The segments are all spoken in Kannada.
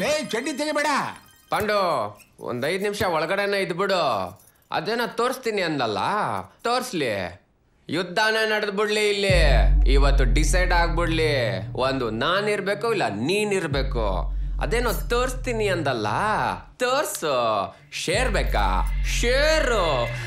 ಲೇ ಚಡ್ಡಿ ತೆಗಿಬೇಡ ಪಾಂಡು ಒಂದ್ ಐದ್ ನಿಮಿಷ ಒಳಗಡೆನೆ ಇದ್ಬಿಡು ಅದೇನ ತೋರಿಸ್ತೀನಿ ಅಂದಲ್ಲ ತೋರ್ಸ್ಲಿ ಯುದ್ಧನೇ ನಡೆದ್ ಬಿಡ್ಲಿ ಇಲ್ಲಿ ಇವತ್ತು ಡಿಸೈಡ್ ಆಗ್ಬಿಡ್ಲಿ ಒಂದು ನಾನ್ ಇರ್ಬೇಕು ಇಲ್ಲ ನೀನ್ ಇರ್ಬೇಕು ಅದೇನೋ ತೋರಿಸ್ತೀನಿ ಅಂದಲ್ಲ ತೋರ್ಸು ಶೇರ್ ಬೇಕಾ ಶೇರು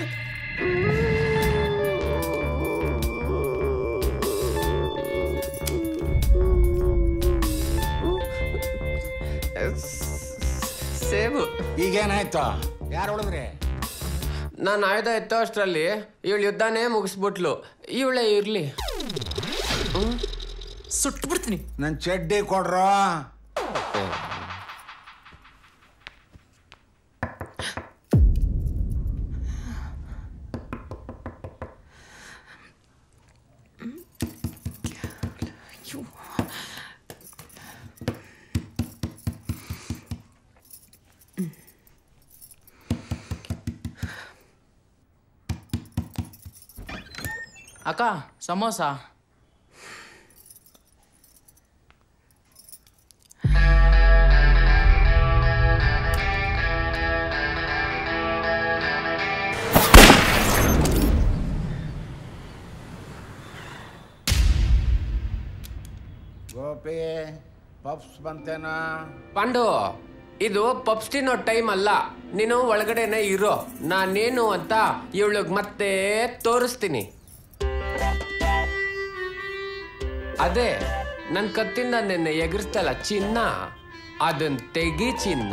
ಸೇಬು ಈಗೇನಾಯ್ತು ಯಾರು ಹೊಡೆದ್ರಿ ನಾನು ಆಯ್ದ ಎತ್ತೋ ಅಷ್ಟರಲ್ಲಿ ಇವಳು ಯುದ್ಧನೇ ಮುಗಿಸ್ಬಿಟ್ಲು ಇವಳೇ ಇರ್ಲಿ ಸುಟ್ಟು ಬಿಡ್ತೀನಿ ನನ್ ಚಡ್ಡಿ ಕೊಡ್ರೋ ಅಕ್ಕ ಸಮೋಸ ಗೋಪಿ ಪಪ್ಸ್ ಬಂತೇನೋ ಪಾಂಡು ಇದು ಪಬ್ಸ್ ತಿನ್ನೋ ಟೈಮ್ ಅಲ್ಲ ನೀನು ಒಳಗಡೆನೆ ಇರೋ ನಾನೇನು ಅಂತ ಇವಳಿಗೆ ಮತ್ತೆ ತೋರಿಸ್ತೀನಿ ಅದೇ ನನ್ನ ಕತ್ತಿಂದ ನಿನ್ನೆ ಎಗರಿಸ್ತಲ್ಲ ಚಿನ್ನ ಅದನ್ ತೆಗಿ ಚಿನ್ನ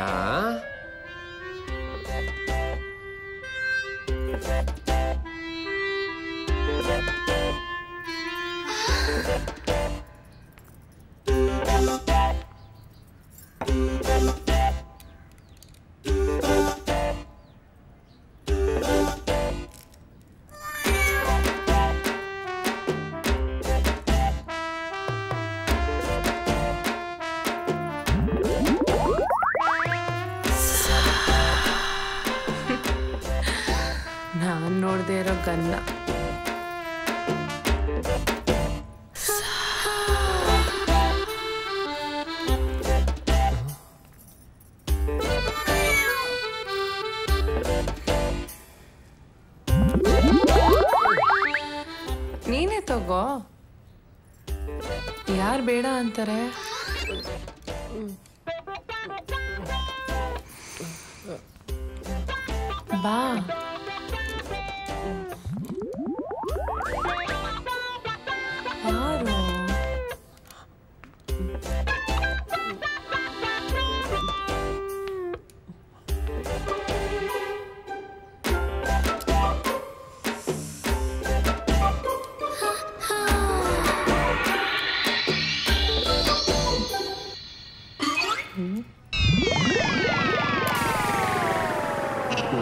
ನಾನ್ ನೋಡ್ದೆ ಇರೋ ಗನ್ನ ನೀನೇ ತಗೋ ಯಾರು ಬೇಡ ಅಂತಾರೆ ಬಾ ಯಾರು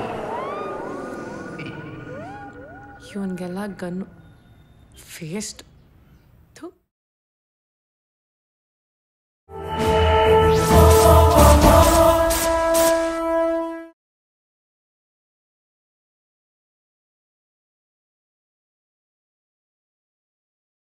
ಇವನ್ಗೆಲ್ಲ ಗನ್ನು ಫೇಸ್ಟ್